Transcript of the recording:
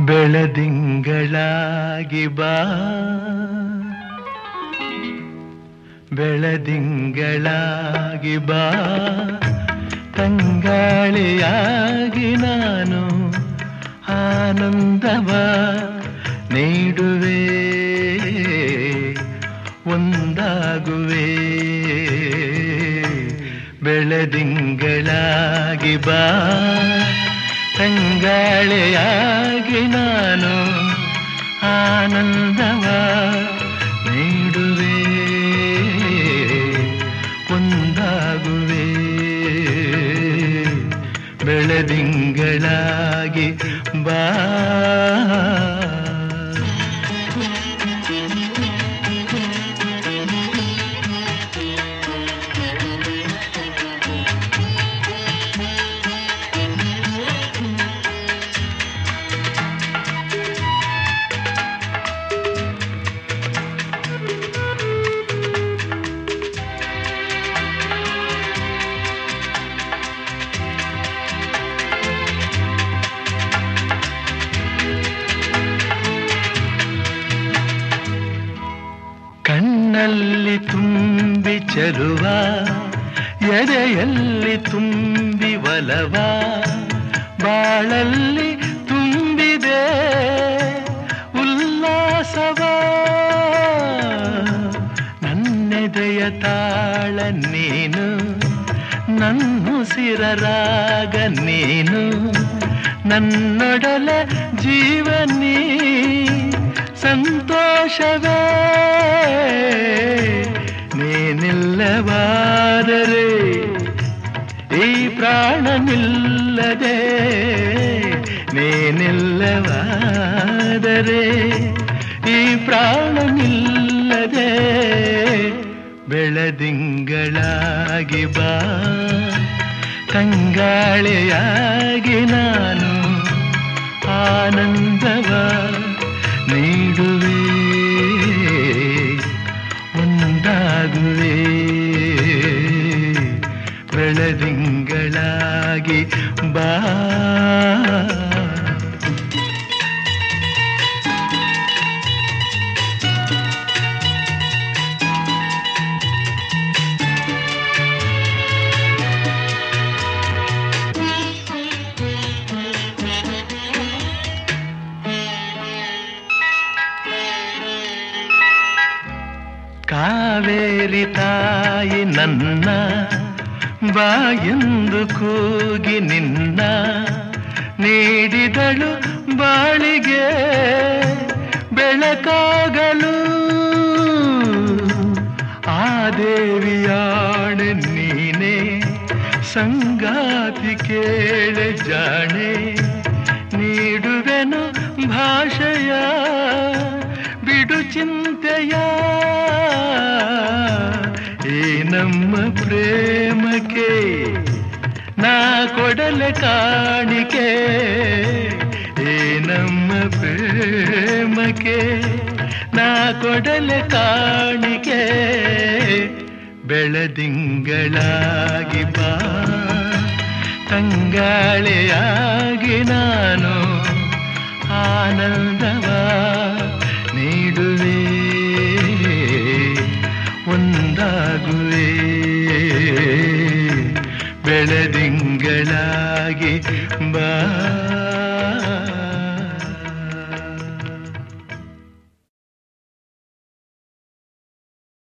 ಬೆಳದಿಂಗಳಾಗಿ ಬಾ ಬೆಳದಿಂಗಳಾಗಿ ಬಾ ತಂಗಾಳಿಯಾಗಿ ನಾನು ಆನಂದವ ನೀಡುವೆ ಒಂದಾಗುವೆ ಬೆಳದಿಂಗಳಾಗಿ ಬಾ ತಂಗಾಳೆಯಾಗಿ ನಾನು ಆನಂದವ ನೀಡುವೆ ಒಂದಾಗುವೆ ಬೆಳದಿಂಗಳಾಗಿ ಬಾ ಕಣ್ಣಲ್ಲಿ ತುಂಬಿ ಚೆಲುವ ಎದೆಯಲ್ಲಿ ತುಂಬಿ ಒಲವ ಬಾಳಲ್ಲಿ ತುಂಬಿದೆ ಉಲ್ಲಾಸವ ನನ್ನೆದೆಯ ತಾಳ ನೀನು ನನ್ನುಸಿರ ರಾಗ ನೀನು ನನ್ನೊಡಲ ಜೀವನೀ ಸಂತೋಷವೇ ನೀನಿಲ್ಲವಾದರೆ ಈ ಪ್ರಾಣ ನಿಲ್ಲದೆ ನೀನಿಲ್ಲವಾದರೆ ಈ ಪ್ರಾಣ ನಿಲ್ಲದೆ ಬೆಳದಿಂಗಳಾಗಿ ಬಾ ತಂಗಾಳೆಯಾಗಿ ನಾನು ಆನಂದವ ನೀಡುವೆ ಒಂದಾಗುವೆ ಬೆಳದಿಂಗಳಾಗಿ ಬಾ ಕಾವೇರಿ ತಾಯಿ ನನ್ನ ಬಾಯೆಂದು ಕೂಗಿ ನಿನ್ನ ನೀಡಿದಳು ಬಾಳಿಗೆ ಬೆಳಕಾಗಲು ಆ ದೇವಿಯಾಣ ನೀನೆ ಸಂಗಾತಿ ಕೇಳ ಜಾಣೆ ನೀಡುವೆನು ಭಾಷೆಯ ಬಿಡು ಚಿಂತೆಯ ಈ ನಮ್ಮ ಪ್ರೇಮಕ್ಕೆ ನಾ ಕೊಡಲೆ ಕಾಣಿಕೆ ಈ ನಮ್ಮ ಪ್ರೇಮಕ್ಕೆ ನಾ ಕೊಡಲೆ ಕಾಣಿಕೆ ಬೆಳದಿಂಗಳಾಗಿ ಬಾ ತಂಗಾಳೆಯಾಗಿ ನಾನು ಆನಂದವ ನೀಡುವೆ ಒಂದಾಗುವೆ ಬೆಳದಿಂಗಳಾಗಿ ಬಾ